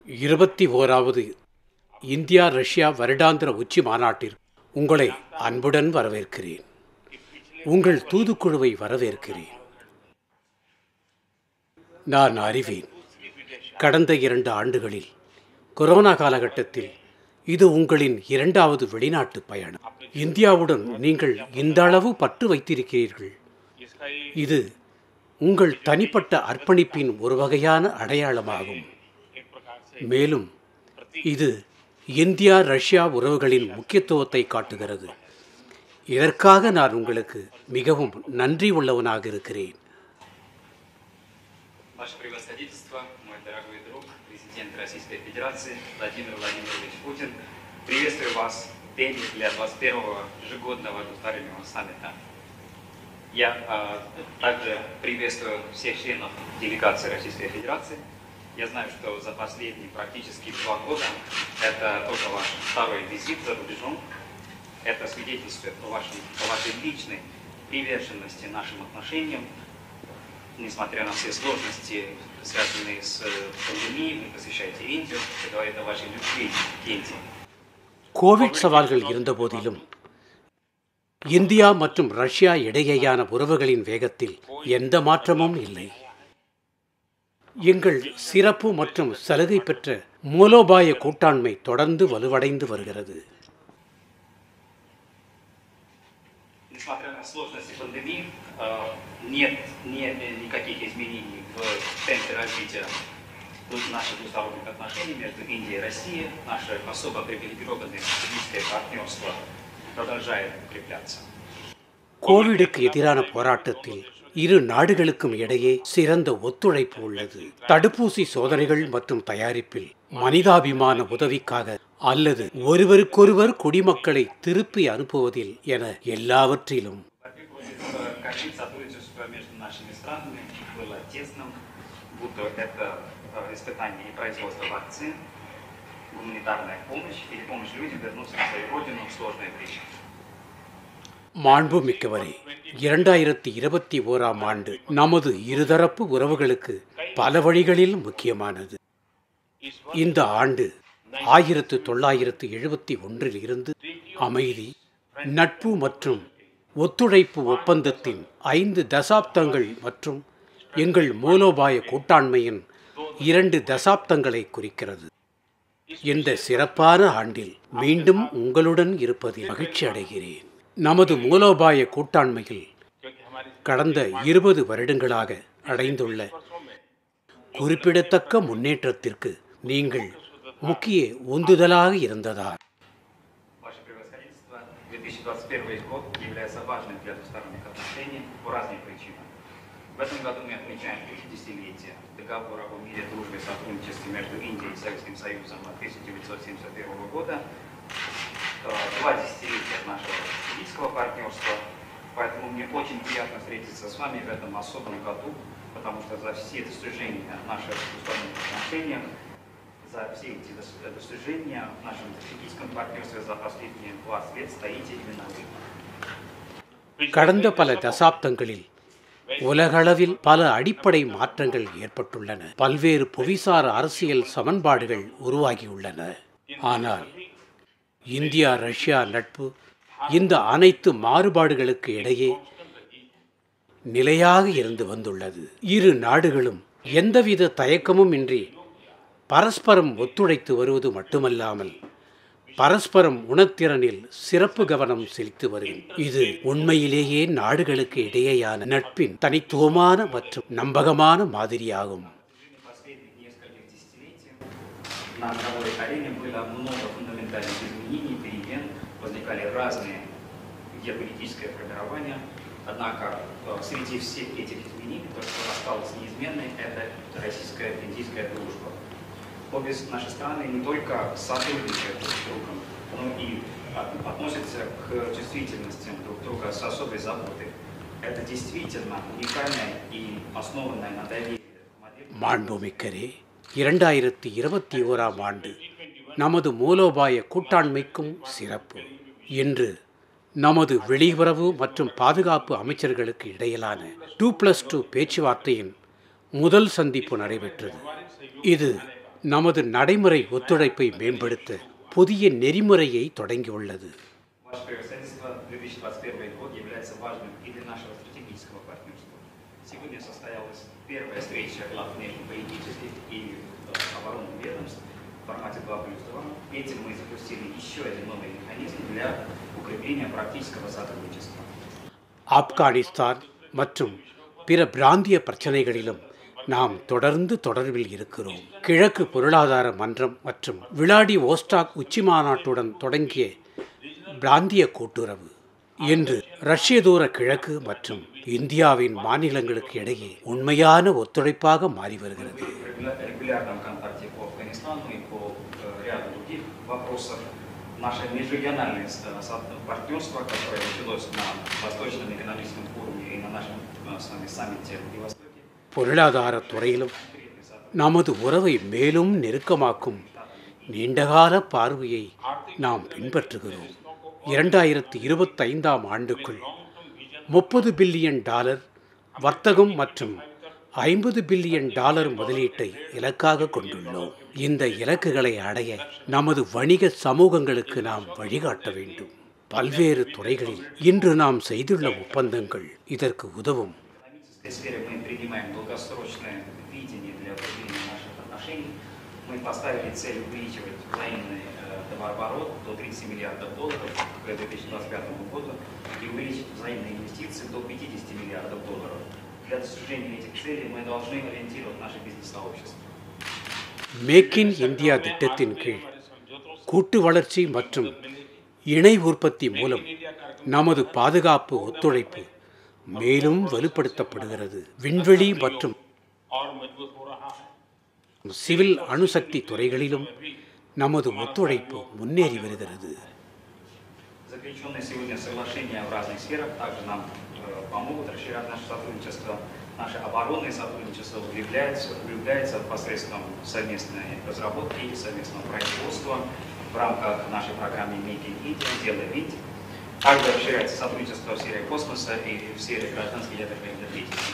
இருபத்தி ஓராவது India Russia வருடாந்திர உச்சி மாநாட்டிற்கு உங்களை அன்புடன் வரவேற்கிறேன் உங்கள் தூதுக்குழுவை வரவேற்கிறேன் நான் அறிவேன் கடந்த இரண்டு ஆண்டுகளில் கொரோனா காலகட்டத்தில் இது உங்களின் இரண்டாவது வெளிநாட்டு பயணம் இந்தியாவுடன் நீங்கள் இந்த அளவு பற்று வைத்திருக்கிறீர்கள் இது உங்கள் தனிப்பட்ட அர்ப்பணிப்பின் ஒரு வகையான அடையாளமாகும் மேலும் இது இந்தியா ரஷ்யா உறவுகளின் முக்கியத்துவத்தை காட்டுகிறது இதற்காக நான் உங்களுக்கு மிகவும் நன்றி உள்ளவனாக இருக்கிறேன் Ваше превосходительство, мой дорогой друг, президент Российской Федерации Владимир Владимирович Путин, приветствую вас в Пене для 21-го ежегодного двустороннего саммита. Я а, также приветствую всех членов делегации Российской Федерации. Я знаю, что за последние практически два года это только ваш второй визит за рубежом. Это свидетельствует о вашей, о вашей личной приверженности нашим отношениям, несмотря на все сложности, связанные с э, пандемией, вы посещаете Индию, это говорит о вашей любви к Индии. கோவிட் சவால்கள் இருந்தபோதிலும் இந்தியா மற்றும் ரஷ்யா இடையேயான உறவுகளின் வேகத்தில் எந்த மாற்றமும் இல்லை எங்கள் சிறப்பு மற்றும் சலுகை பெற்ற மூலோபாய கூட்டாண்மை தொடர்ந்து வலுவடைந்து வருகிறது Несмотря на сложности пандемии, э, нет, нет никаких изменений в темпе развития наших двусторонних отношений между Индией и Россией. Наше особо привилегированное стратегическое партнерство продолжает укрепляться. கோவிடுக்கு எதிரான போராட்டத்தில் இரு நாடுகளுக்கும் இடையே சிறந்த ஒத்துழைப்பு உள்ளது தடுப்பூசி சோதனைகள் மற்றும் தயாரிப்பில் மனிதாபிமான உதவிக்காக அல்லது ஒருவருக்கொருவர் குடிமக்களை திருப்பி அனுப்புவதில் என எல்லாவற்றிலும் Э, Картин сотрудничества между нашими странами было тесным, будто это э, испытание и производство вакцин, гуманитарная помощь или помощь людям вернуться на свою родину в сложное время. மாண்புமிக்கவரே இரண்டாயிரத்தி இருபத்தி ஓராம் ஆண்டு நமது இருதரப்பு உறவுகளுக்கு பல வழிகளில் முக்கியமானது இந்த ஆண்டு ஆயிரத்து தொள்ளாயிரத்து எழுபத்தி ஒன்றில் இருந்து அமைதி நட்பு மற்றும் ஒத்துழைப்பு ஒப்பந்தத்தின் ஐந்து தசாப்தங்கள் மற்றும் எங்கள் மூலோபாய கூட்டாண்மையின் இரண்டு தசாப்தங்களை குறிக்கிறது இந்த சிறப்பான ஆண்டில் மீண்டும் உங்களுடன் இருப்பதில் மகிழ்ச்சி அடைகிறேன் நமது மூலோபாய கூட்டாண்மையில் கடந்த இருபது வருடங்களாக அடைந்துள்ள குறிப்பிடத்தக்க முன்னேற்றத்திற்கு நீங்கள் முக்கிய உந்துதலாக இருந்ததால் Ваше превосходительство, 2021 год является важным для двусторонних отношений по разным причинам. В этом году мы отмечаем 50-летие договора о мире, дружбе и сотрудничестве между Индией и Советским Союзом от 1971 года, Э, два десятилетия нашего стратегического партнерства, поэтому мне очень приятно встретиться с вами в этом особом году, потому что за все достижения наших двусторонних отношениях, за все эти дос- достижения в нашем стратегическом партнерстве за последние 20 лет стоите именно вы. கடந்த பல தசாப்தங்களில் உலகளவில் பல அடிப்படை மாற்றங்கள் ஏற்பட்டுள்ளன பல்வேறு புவிசார் அரசியல் சமன்பாடுகள் உருவாகியுள்ளன ஆனால் இந்தியா ரஷ்யா நட்பு இந்த அனைத்து மாறுபாடுகளுக்கு இடையே நிலையாக இருந்து வந்துள்ளது இரு நாடுகளும் எந்தவித தயக்கமும் இன்றி பரஸ்பரம் ஒத்துழைத்து வருவது மட்டுமல்லாமல் பரஸ்பரம் உணர்திறனில் சிறப்பு கவனம் செலுத்தி வருகிறது இது உண்மையிலேயே நாடுகளுக்கு இடையேயான நட்பின் தனித்துவமான மற்றும் நம்பகமான மாதிரியாகும் Последних нескольких десятилетий на мировой арене было много фундаментальных изменений, перемен, возникали разные геополитическое формирование. Однако э, среди всех этих изменений то, что осталось неизменной, это российская индийская дружба. Обе наши страны не только сотрудничают друг с другом, но и от- относятся к чувствительностям друг друга с особой заботой. Это действительно уникальная и основанная на доверии модель மாண்புமிக்கரே இரண்டாயிரத்தி இருபத்தி ஓராம் ஆண்டு நமது மூலோபாய கூட்டாண்மைக்கும் சிறப்பு இன்று நமது வெளியுறவு மற்றும் பாதுகாப்பு அமைச்சர்களுக்கு இடையிலான டூ பிளஸ் டூ பேச்சுவார்த்தையின் முதல் சந்திப்பு நடைபெற்றது இது நமது நடைமுறை ஒத்துழைப்பை மேம்படுத்த புதிய நெறிமுறையை தொடங்கியுள்ளது Ваше превосходительство, 2021 год является важным и для нашего стратегического партнерства. Сегодня состоялась первая встреча глав внешнеполитических и э, оборонных ведомств в формате 2 плюс 2. Этим мы запустили еще один новый механизм для укрепления практического сотрудничества. ஆப்கானிஸ்தான் மற்றும் பிற பிராந்திய பிரச்சனைகளிலும் நாம் தொடர்ந்து தொடர்பில் இருக்கிறோம் கிழக்கு பொருளாதார மன்றம் மற்றும் விளாடி ஓஸ்டாக் உச்சி மாநாட்டுடன் தொடங்கிய பிராந்திய கூட்டுறவு இன்று ரஷ்ய தூர கிழக்கு மற்றும் இந்தியாவின் மாநிலங்களுக்கு இடையே உண்மையான ஒத்துழைப்பாக மாறி வருகிறது В регуля- регулярном контакте по Афганистану и по э, ряду других вопросов наше межрегиональное с- со- партнерство, которое началось на Восточном экономическом форуме и на нашем э, с вами саммите в Владивостоке, பொருளாதார துறையிலும் நமது உறவை மேலும் நெருக்கமாக்கும் நீண்டகால பார்வையை நாம் பின்பற்றுகிறோம் இரண்டாயிரத்தி இருபத்தைந்தாம் ஆண்டுக்குள் முப்பது பில்லியன் டாலர் வர்த்தகம் மற்றும் ஐம்பது பில்லியன் டாலர் முதலீட்டை இலக்காக கொண்டுள்ளோம் இந்த இலக்குகளை அடைய நமது வணிக சமூகங்களுக்கு நாம் வழிகாட்ட வேண்டும் பல்வேறு துறைகளில் இன்று நாம் செய்துள்ள ஒப்பந்தங்கள் இதற்கு உதவும் В этой сфере мы принимаем долгосрочное видение для укрепления наших отношений. Мы поставили цель увеличивать взаимный э, товарооборот до 30 миллиардов долларов к 2025 году и увеличить взаимные инвестиции до 50 миллиардов долларов. Для достижения этих целей мы должны ориентировать наше бизнес-сообщество. மேக் இன் இந்தியா திட்டத்தின் கீழ் கூட்டு வளர்ச்சி மற்றும் இணை உற்பத்தி மூலம் நமது பாதுகாப்பு ஒத்துழைப்பு மேலும் வலுப்படுத்தப்படுகிறது விண்வெளி மற்றும் और मजबूत हो रहा है சிவில் அணுசக்தி துறைகளிலும் நமது ஒத்துழைப்பு முன்னேறி வருகிறது Заключенные сегодня соглашения в разных сферах также нам э, помогут расширять наше сотрудничество. Наше оборонное сотрудничество укрепляется, укрепляется посредством совместной разработки и совместного производства в рамках нашей программы Make in India, Делай Вид. Также расширяется сотрудничество в сфере космоса и в сфере гражданской ядерной энергетики.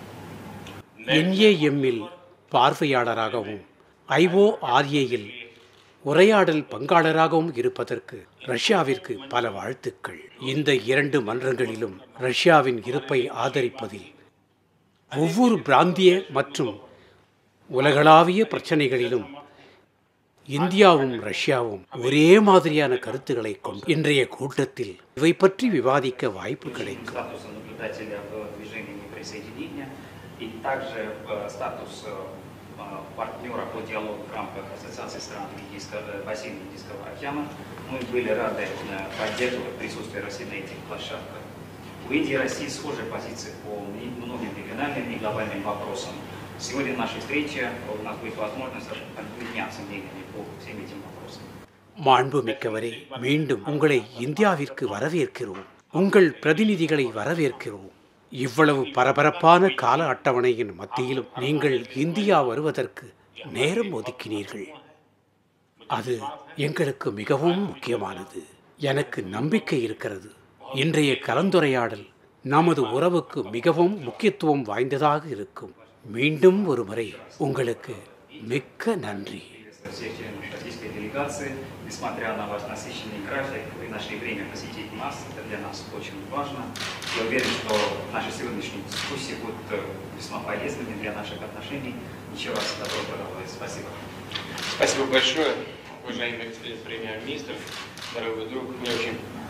என்ஏஎம்மில் பார்வையாளராகவும் ஐஓஆர்ஏயில் உரையாடல் பங்காளராகவும் இருப்பதற்கு ரஷ்யாவிற்கு பல வாழ்த்துக்கள் இந்த இரண்டு மன்றங்களிலும் ரஷ்யாவின் இருப்பை ஆதரிப்பதில் ஒவ்வொரு பிராந்திய மற்றும் உலகளாவிய பிரச்சனைகளிலும் இந்தியாவும் ரஷ்யாவும் ஒரே மாதிரியான கருத்துக்களை கொண்டு இன்றைய கூட்டத்தில் இவை பற்றி விவாதிக்க வாய்ப்பு கிடைக்கும் статуса наблюдателя в движении неприсоединения и также э, статус э, э, партнера по диалогу в рамках Ассоциации стран Индийского, э, бассейна Индийского океана. Мы были рады э, поддерживать присутствие России на этих площадках. У Индии и России схожие позиции по мни- многим региональным и глобальным вопросам. Сегодня в нашей встрече у нас будет возможность обменяться мнениями по всем этим вопросам. மாண்புமிக்கவரே மீண்டும் உங்களை இந்தியாவிற்கு வரவேற்கிறோம் உங்கள் பிரதிநிதிகளை வரவேற்கிறோம் இவ்வளவு பரபரப்பான கால அட்டவணையின் மத்தியிலும் நீங்கள் இந்தியா வருவதற்கு நேரம் ஒதுக்கினீர்கள் அது எங்களுக்கு மிகவும் முக்கியமானது எனக்கு நம்பிக்கை இருக்கிறது இன்றைய கலந்துரையாடல் நமது உறவுக்கு மிகவும் முக்கியத்துவம் வாய்ந்ததாக இருக்கும் மீண்டும் ஒரு முறை உங்களுக்கு மிக்க நன்றி всех членов российской делегации. Несмотря на ваш насыщенный график, вы нашли время посетить нас. Это для нас очень важно. Я уверен, что наши сегодняшние дискуссии будут э, весьма полезными для наших отношений. Еще раз добро пожаловать. Спасибо. Спасибо большое, уважаемый премьер-министр, дорогой друг. Мне очень